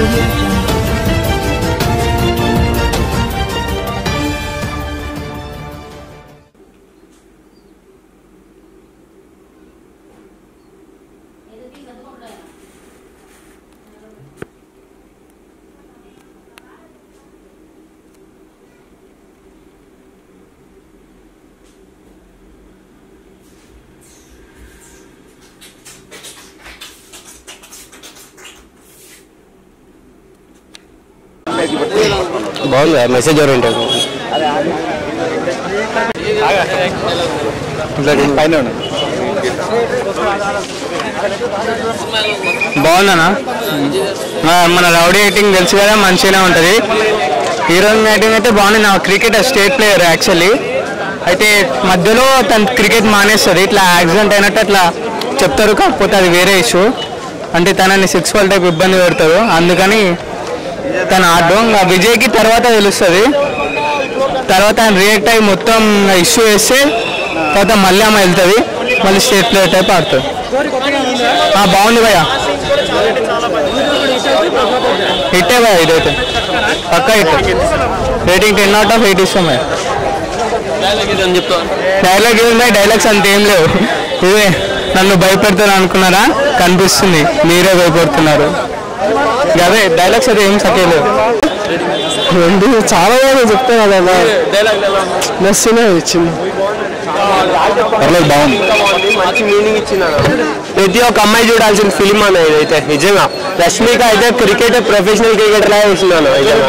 audio jungle. బాగుంది message oriented పైన బాగుందనా మన రౌడీ యాక్టింగ్ తెలుసు కదా మంచిగానే ఉంటుంది హీరోయిన్ యాక్టింగ్ అయితే బాగుంది నా క్రికెట్ స్టేట్ ప్లేయర్ యాక్చువల్లీ అయితే మధ్యలో తను క్రికెట్ మానేస్తుంది ఇట్లా యాక్సిడెంట్ అయినట్టు అట్లా చెప్తారు కాకపోతే అది వేరే ఇష్యూ అంటే తనని సిక్స్ టైప్ ఇబ్బంది పెడతారు అందుకని తన ఆడడం ఇంకా విజయ్కి తర్వాత తెలుస్తుంది తర్వాత ఆయన రియాక్ట్ అయ్యి మొత్తం ఇష్యూ వేస్తే తర్వాత మళ్ళీ ఆమె వెళ్తుంది మళ్ళీ స్టేట్ ప్లేయర్ టైప్ ఆడుతుంది ఆ, బాగుంది భయ్య హిట్టే భయ ఇదైతే పక్క hit rating ten out of eight ఇస్తాం భయ్య డైలాగ్ ఏమున్నాయి డైలాగ్స్ అంత ఏం లేవు ఇదే నన్ను భయపెడతారు అనుకున్నారా కనిపిస్తుంది మీరే భయపడుతున్నారు ఇక అదే డైలాగ్స్ అయితే ఏం సకేలేదు రెండు చాలా బాగా చెప్తాను కదా నచ్చినే ఇచ్చింది పర్లేదు బాగుంది మంచి మీనింగ్ ఇచ్చింది ప్రతి ఒక్క అమ్మాయి చూడాల్సిన ఫిలిం అన్న ఇదైతే నిజంగా రష్మిక అయితే క్రికెట్ ప్రొఫెషనల్ క్రికెటర్ లాగా వేసిందాను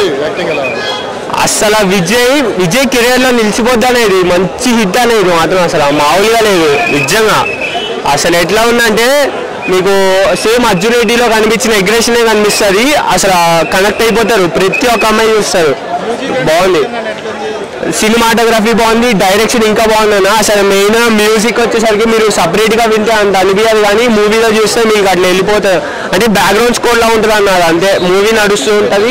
అసలు విజయ్ విజయ్ కెరీర్ లో నిలిచిపోద్ది అనేది మంచి హిట్ అనేది మాత్రం అసలు మామూలుగా లేదు నిజంగా అసలు ఎట్లా ఉందంటే మీకు సేమ్ అర్జున్ రెడ్డిలో కనిపించిన అగ్రెషనే కనిపిస్తుంది అసలు కనెక్ట్ అయిపోతారు ప్రతి ఒక్క అమ్మాయి చూస్తారు బాగుంది సినిమాటోగ్రఫీ బాగుంది డైరెక్షన్ ఇంకా బాగుందన్న అసలు మెయిన్ మ్యూజిక్ వచ్చేసరికి మీరు separate గా వింటే అంత అనిపించదు కానీ మూవీలో చూస్తే మీకు అట్లా వెళ్ళిపోతుంది అంటే బ్యాక్గ్రౌండ్ స్కోర్ లా ఉంటుంది అన్నారు అంతే మూవీ నడుస్తూ ఉంటుంది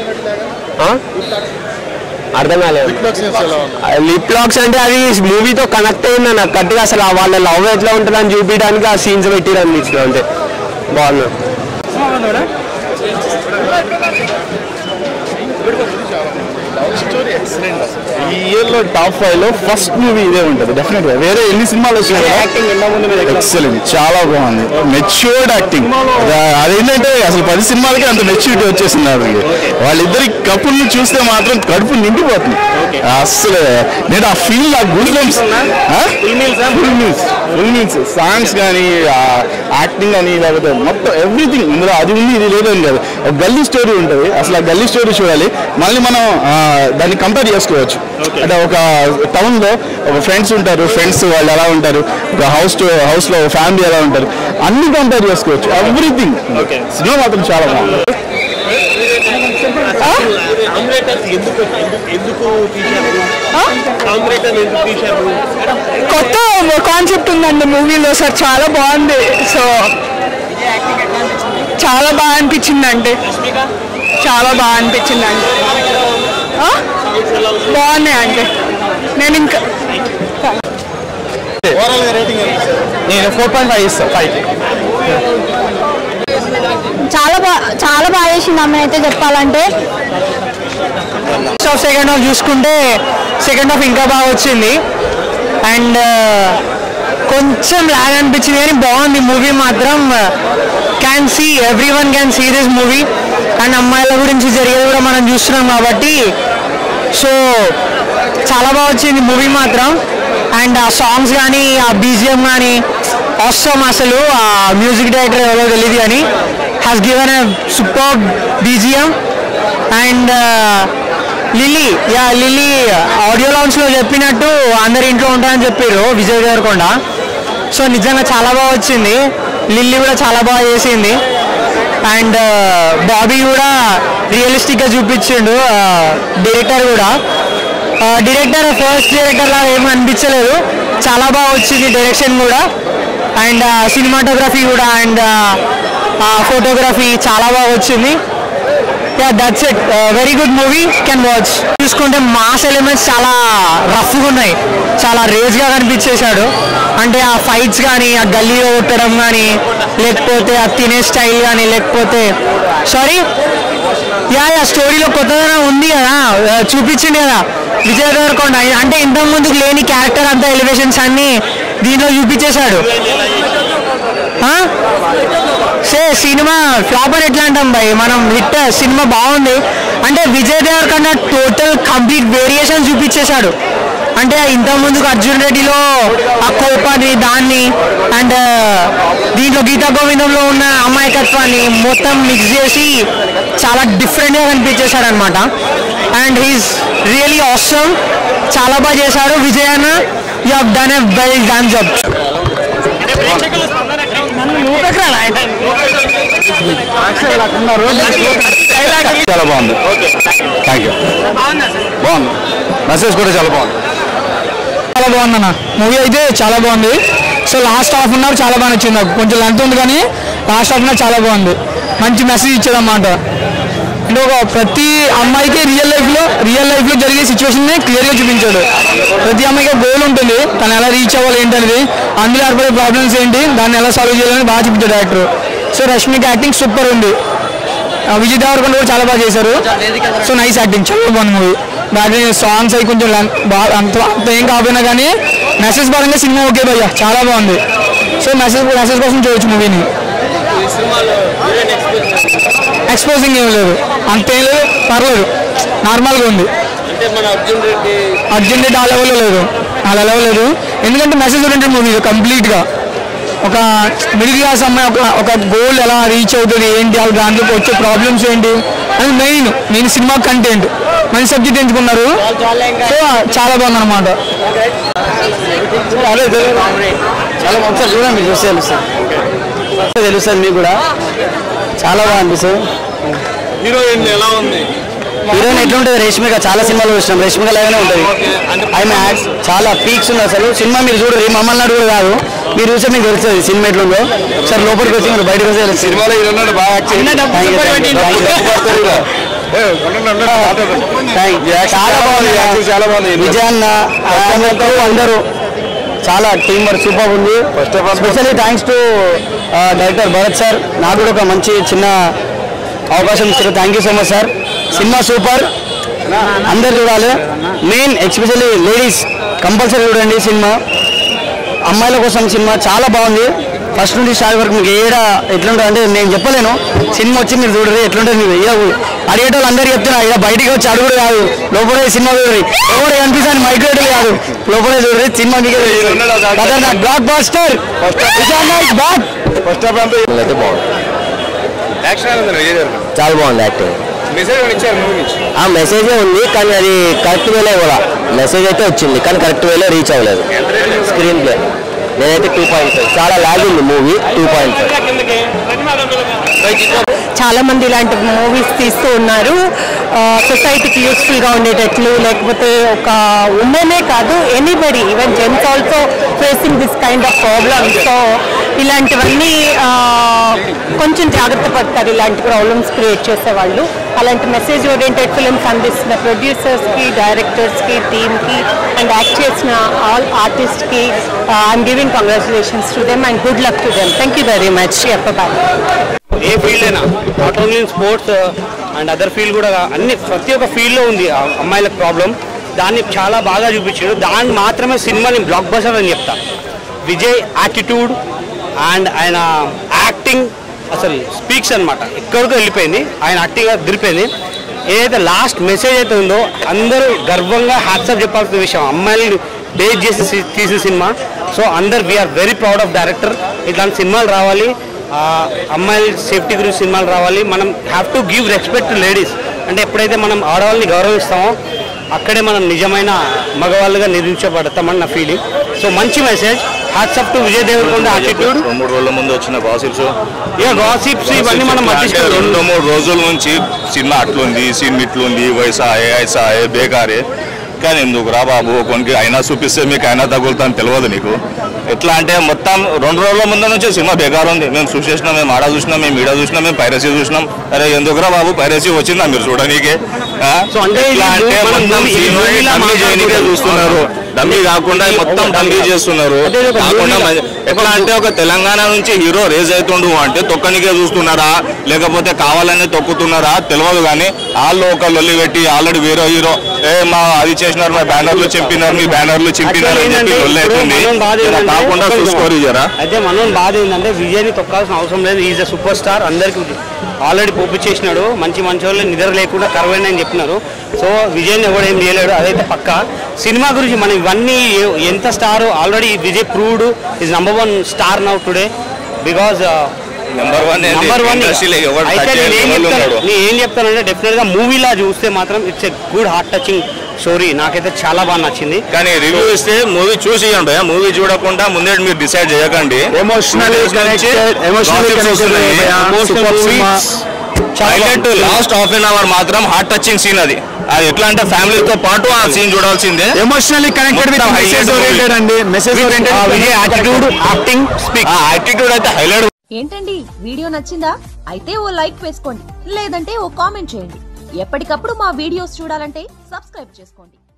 అర్థం కాలేదు లిప్ లాక్స్ అంటే అది మూవీతో కనెక్ట్ అయింది నాకు కరెక్ట్గా అసలు ఆ వాళ్ళ లవ్ ఎట్లా ఉంటుందని చూపించడానికి ఆ సీన్స్ పెట్టిరు అనిపించింది అంతే బాగుంది ఈ ఇయర్ లో టాప్ ఫైవ్ లో ఫస్ట్ మూవీ ఇదే ఉంటుంది డెఫినెట్ గా వేరే ఎన్ని సినిమాలు వచ్చినాయి ఎక్సలెంట్ చాలా బాగుంది మెచ్యూర్డ్ యాక్టింగ్ అదేంటంటే అసలు పది సినిమాలకి అంత మెచ్యూరిటీ వచ్చేసింది ఆవిడకి వాళ్ళిద్దరి కపుల్ని చూస్తే మాత్రం కడుపు నిండిపోతుంది అసలు నేను ఆ ఫీల్ ఆ good full meals full meals songs కానీ యాక్టింగ్ కానీ లేకపోతే మొత్తం ఎవ్రీథింగ్ ఇందులో అది ఉంది ఇది లేదు అని కాదు ఒక గల్లీ స్టోరీ ఉంటుంది అసలు ఆ గల్లీ స్టోరీ చూడాలి మళ్ళీ మనం ఆ, దాన్ని కంపేర్ చేసుకోవచ్చు అంటే ఒక టౌన్ లో ఒక ఫ్రెండ్స్ ఉంటారు ఫ్రెండ్స్ వాళ్ళు ఎలా ఉంటారు ఒక హౌస్ టు హౌస్ లో ఫ్యామిలీ ఎలా ఉంటారు అన్ని కంపేర్ చేసుకోవచ్చు ఎవ్రీథింగ్ సినిమా మాత్రం చాలా బాగుంది కొత్త కాన్సెప్ట్ ఉందండి మూవీలో సార్ చాలా బాగుంది సో చాలా బాగా అనిపించింది అంటే చాలా బాగా అనిపించింది అంటే బాగున్నాయి అంటే నేను ఇంకా నేను ఫోర్ పాయింట్ ఫైవ్ ఇస్తాను ఫైవ్ చాలా బాగా చాలా బాగా చేసింది అమ్మాయి అయితే చెప్పాలంటే ఫస్ట్ హాఫ్ సెకండ్ హాఫ్ చూసుకుంటే సెకండ్ హాఫ్ ఇంకా బాగా వచ్చింది అండ్ కొంచెం లాగ్ అనిపించింది కానీ బాగుంది మూవీ మాత్రం can see everyone can see this movie and అమ్మాయిల గురించి జరిగేది కూడా మనం చూస్తున్నాం కాబట్టి సో చాలా బాగా వచ్చింది మూవీ మాత్రం అండ్ ఆ సాంగ్స్ కానీ ఆ బీజిఎం కానీ అవసరం అసలు ఆ మ్యూజిక్ డైరెక్టర్ ఎవరో తెలియదు కానీ has given a super BGM and Lilly yeah Lilly audio launch లో చెప్పినట్టు అందరి ఇంట్లో ఉంటారని చెప్పారు విజయ్ దేవరకొండ సో నిజంగా చాలా బాగా వచ్చింది లిల్లీ కూడా చాలా బాగా చేసింది అండ్ బాబీ కూడా రియలిస్టిక్ గా చూపించిండు డైరెక్టర్ కూడా డైరెక్టర్ ఫస్ట్ డైరెక్టర్ లాగా ఏమీ అనిపించలేదు చాలా బాగా వచ్చింది డైరెక్షన్ కూడా అండ్ సినిమాటోగ్రఫీ కూడా అండ్ ఫోటోగ్రఫీ చాలా బాగా వచ్చింది yeah that's it very good movie can watch చూసుకుంటే మాస్ ఎలిమెంట్స్ చాలా రఫ్గా ఉన్నాయి చాలా రేజ్గా కనిపించేశాడు అంటే ఆ ఫైట్స్ కానీ ఆ గల్లీలో కొట్టడం కానీ లేకపోతే ఆ తినే స్టైల్ కానీ లేకపోతే సారీ యా యా స్టోరీలో కొత్తదనం ఉంది కదా ఆ, చూపించింది కదా విజయ్ దేవరకొండ అంటే ఇంతకు ముందుకు లేని క్యారెక్టర్ అంతా ఎలివేషన్స్ అన్ని దీనిలో చూపించేశాడు ఆ? సే సినిమా ఫ్లాప్ అని ఎట్లా అంటాం భయ్ మనం హిట్ సినిమా బాగుంది అంటే Vijay Devarakonda total complete variation చూపించేశాడు అంటే ఇంత ముందుకు అర్జున్ రెడ్డిలో ఆ కోపాన్ని దాన్ని అండ్ దీంట్లో గీతా గోవిందంలో ఉన్న అమాయకత్వాన్ని మొత్తం మిక్స్ చేసి చాలా డిఫరెంట్గా కనిపించేశాడు అనమాట అండ్ హీస్ రియలీ ఆసమ్ చాలా బాగా చేశాడు విజయ్ అన్న you've done a well done job చాలా బాగుంది థ్యాంక్ యూ బాగుంది మెసేజ్ కూడా చాలా బాగుంది చాలా బాగుంది అన్న మూవీ అయితే చాలా బాగుంది so last half an hour చాలా బాగా నచ్చింది నాకు కొంచెం లెంత్ ఉంది కానీ లాస్ట్ హాఫ్ అన్ అవర్ చాలా బాగుంది మంచి మెసేజ్ ఇచ్చాడు అన్నమాట అంటే ఒక ప్రతి అమ్మాయికి రియల్ లైఫ్లో రియల్ లైఫ్లో జరిగే సిచ్యువేషన్ని క్లియర్గా చూపించాడు ప్రతి అమ్మాయికి గోల్ ఉంటుంది తను ఎలా రీచ్ అవ్వాలి ఏంటనేది అందులో ఏర్పడే ప్రాబ్లమ్స్ ఏంటి దాన్ని ఎలా సాల్వ్ చేయాలని బాగా చూపించాడు డైరెక్టర్ సో రష్మికి యాక్టింగ్ సూపర్ ఉంది ఆ, విజయ్ దేవరకొండ కూడా చాలా బాగా చేశారు సో నైస్ యాక్టింగ్ చాలా బాగుంది మూవీ బ్యాక్గ్రౌండ్ సాంగ్స్ అవి కొంచెం లెన్- బాగా అంత అంత ఏం కాకపోయినా కానీ మెసేజ్ పరంగా సినిమా ఓకే భయ్య చాలా బాగుంది సో మెసేజ్ మెసేజ్ కోసం చూడొచ్చు మూవీని ఎక్స్పోజింగ్ ఏం లేదు అంతేం లేదు పర్లేదు నార్మల్గా ఉంది అర్జున్ రెడ్డి ఆ లెవెల్లో లేదు ఆ లెవెల్ లేదు ఎందుకంటే మెసేజ్ ఓరియంటెడ్ మూవీ కంప్లీట్గా ఒక మిడిల్ క్లాస్ అమ్మాయి ఒక ఒక గోల్ ఎలా రీచ్ అవుతుంది ఏంటి అవి దాంట్లోకి వచ్చే ప్రాబ్లమ్స్ ఏంటి అది మెయిన్ మెయిన్ సినిమా కంటెంట్ మంచి సబ్జెక్ట్ ఎంచుకున్నారు సో చాలా బాగుంది అనమాట అదే చాలా ఒకసారి చూడండి చూస్తే తెలుస్తుంది తెలుస్తుంది మీకు కూడా చాలా బాగా అనిపిస్తుంది హీరోయిన్ ఎలా ఉంది హీరోయిన్ ఎట్లుంటుంది రేష్మిక చాలా సినిమాలు చూసినాం రేష్మిక లాగానే ఉంటుంది ఆమె యాక్ట్స్ చాలా పీక్స్ ఉంది అసలు సినిమా మీరు చూడరు మమ్మల్ని అడుగు కూడా కాదు మీరు చూస్తే మీకు తెలుస్తుంది సినిమా ఎట్లుందో సార్ లోపలికి వచ్చి మీరు బయటకు వస్తే తెలుస్తుంది. సినిమాలో హీరో బాగా act Thank you, thank you, thank you. Thank you. చాలా బాగుంది చాలా బాగుంది విజయన్న ఆమెతో అందరూ చాలా టీం వర్క్ సూపర్ ఉంది First of all, specially thanks to director Bharat sir నాకు కూడా ఒక మంచి చిన్న అవకాశం ఇచ్చారు thank you so much sir cinema super అందరు చూడాలి మెయిన్ ఎస్పెషల్లీ లేడీస్ కంపల్సరీ చూడండి సినిమా అమ్మాయిల కోసం సినిమా చాలా బాగుంది ఫస్ట్ నుండి స్టార్ట్ వరకు మీకు ఏడా ఎట్లుంటుంది అంటే నేను చెప్పలేను సినిమా వచ్చి మీరు చూడరు ఎట్లుంటుంది మీరు ఇక అడిగేటోళ్ళు అందరికీ చెప్తున్నా ఇక బయటికి వచ్చి అడుగుడు కాదు లోపలే సినిమా చూడరు ఎవరు కనిపిస్తాను మైక్రోడ్ కాదు లోపలే చూడరు సినిమా మీకే బ్లాక్ బాస్టర్ బాక్ ఫస్ట్ హాఫ్ అంతా అయితే బాగుంది యాక్షన్ ఎలా ఉంది విజయ్ గారు చాలా బాగుంది యాక్టింగ్ మెసేజ్ ఏమైనా ఇచ్చారు మూవీ నుంచి ఆ మెసేజ్ ఉంది కానీ అది కరెక్ట్ వేలో కూడా మెసేజ్ అయితే వచ్చింది కానీ కరెక్ట్ వేలో రీచ్ అవ్వలేదు స్క్రీన్ ప్లే నేనైతే టూ పాయింట్ ఫైవ్ చాలా లాగ్ ఉంది మూవీ టూ పాయింట్ ఫైవ్ చాలా మంది ఇలాంటి మూవీస్ తీస్తూ ఉన్నారు సొసైటీకి యూస్ఫుల్గా ఉండేటట్లు లేకపోతే ఒక ఉమెనే కాదు anybody even gents also facing this kind of problem so ఇలాంటివన్నీ ఆ, కొంచెం జాగ్రత్త పడతారు ఇలాంటి ప్రాబ్లమ్స్ క్రియేట్ చేసేవాళ్ళు అలాంటి మెసేజ్ ఓరియంటెడ్ ఫిల్మ్స్ అందిస్తున్న ప్రొడ్యూసర్స్కి డైరెక్టర్స్కి టీమ్కి అండ్ యాక్ట్ చేసిన ఆల్ ఆర్టిస్ట్కి I'm giving congratulations to them and good luck to them thank you very much bye ఏ ఫీల్డ్ అయినా not only in sports and other field కూడా అన్ని ప్రతి ఒక్క ఫీల్డ్లో ఉంది ఆ అమ్మాయిలకు ప్రాబ్లం దాన్ని చాలా బాగా చూపించాడు దాన్ని మాత్రమే సినిమాని బ్లాక్ బస్టర్ అని చెప్తా విజయ్ యాటిట్యూడ్ అండ్ ఆయన యాక్టింగ్ అసలు స్పీక్స్ అనమాట ఎక్కడికో వెళ్ళిపోయింది ఆయన యాక్టింగ్ దిరిపోయింది ఏదైతే లాస్ట్ మెసేజ్ అయితే ఉందో అందరూ గర్వంగా హ్యాట్సప్ చెప్పాల్సిన విషయం అమ్మాయిలు బేస్ చేసి సి- తీసిన సినిమా సో అందరు we're very proud of director ఇట్లాంటి సినిమాలు రావాలి ఆ, అమ్మాయిల సేఫ్టీ గురించి సినిమాలు రావాలి మనం have to give respect to ladies అంటే ఎప్పుడైతే మనం ఆడవాళ్ళని గౌరవిస్తామో అక్కడే మనం నిజమైన మగవాళ్ళుగా నిరూపించబడతామని నా ఫీలింగ్ సో మంచి message hats off to Vijay Deverakonda attitude రెండు మూడు రోజుల ముందు వచ్చిన గాసిప్స్ ఇక గాసిప్స్ ఇవన్నీ మనం అంటే మర్చిపోయాం రెండు మూడు రోజుల నుంచి సినిమా అట్లుంది సినిమా ఇట్లుంది వయసా ఏ ఐసా ఏ బేకారే కానీ ఎందుకు రా బాబు కొనికి అయినా చూపిస్తే మీకు అయినా తగులుతాను తెలియదు నీకు ఎట్లా అంటే మొత్తం రెండు రోజుల ముందు నుంచి సినిమా బేకార్ ఉంది మేము చూసేసినాం మేము ఆడ చూసినాం మేము ఈడ చూసినాం మేము పైరసీ చూసినాం అరే ఎందుకురా బాబు పైరసీ వచ్చిందా మీరు చూడనీకే ఆ? సో అంటే ఎట్లా ఇది అంటే మనం మొత్తం movie- సినిమాని movie లా కన్వే చేయనీకే మాట్లాడుకుంటున్నాం. చూస్తున్నారు డమ్మీ కాకుండా మొత్తం డమ్మీ చేస్తున్నారు అదే ఒక కాకుండా movie- మంచి- ఎట్లా అంటే ఒక తెలంగాణ నుంచి హీరో రేజ్ అవుతుండు అంటే తొక్కనికే చూస్తున్నారా లేకపోతే కావాలనే తొక్కుతున్నారా తెలియదు కానీ వాళ్ళు ఒక లొల్లి పెట్టి ఆల్రెడీ వేరే హీరో ఏ మా అది చేసినారు మా బ్యానర్లు చింపినారు మీ బ్యానర్లు చింపినారు అని చెప్పి లొల్లి అవుతుంది ఇలా కాకుండా చూసుకోరు జరా అయితే మనం బాధ ఏంటంటే విజయ్ని తొక్కాల్సిన అవసరం లేదు ఈజ్ అ సూపర్ స్టార్ అందరికి ఆల్రెడీ చేసినాడు మంచి మంచి వాళ్ళు నిద్ర లేకుండా కరవైన అని చెప్పినారు సో విజయ్ని ఎవడు ఏం చేయలేడు అదైతే పక్క సినిమా గురించి మనం ఇవన్నీ ఏ- ఎంత star already Vijay proved is number one star now today because number one number one ఇండస్ట్రీలో ఎవరు అయితే touch నేను ఏం చేయని వాళ్ళు చెప్తాను ఉన్నాడు. నేను ఏం చెప్తానంటే డెఫినెట్ గా మూవీలా చూస్తే మాత్రం it's a good heart touching story నాకైతే చాలా బాగా నచ్చింది కానీ రివ్యూ ఇస్తే మూవీ చూసి ఇవ్వండి మూవీ చూడకుండా ముందే మీరు డిసైడ్ చేయకండి ఎమోషనల్లీ Movies నుంచి కనెక్టెడ్ ఎమోషనల్లీ gossips కనెక్టెడ్ వస్తున్నాయి. Super cinema highlight last half an hour మాత్రం హార్ట్ టచింగ్ సీన్ అది అది ఎట్లా అంటే ఫ్యామిలీతో పాటు ఆ సీన్ చూడాల్సిందే ఎమోషనల్లీ కనెక్టెడ్ విత్ మొత్తం మెసేజ్ highlight ఓరియంటెడ్ అండి message oriented Vijay attitude acting speak ఆ యాటిట్యూడ్ అయితే హైలైట్ ఏంటండి వీడియో నచ్చిందా అయితే ఓ లైక్ వేసుకోండి లేదంటే ఓ కామెంట్ చేయండి ఎప్పటికప్పుడు మా వీడియోస్ చూడాలంటే సబ్స్క్రైబ్ చేసుకోండి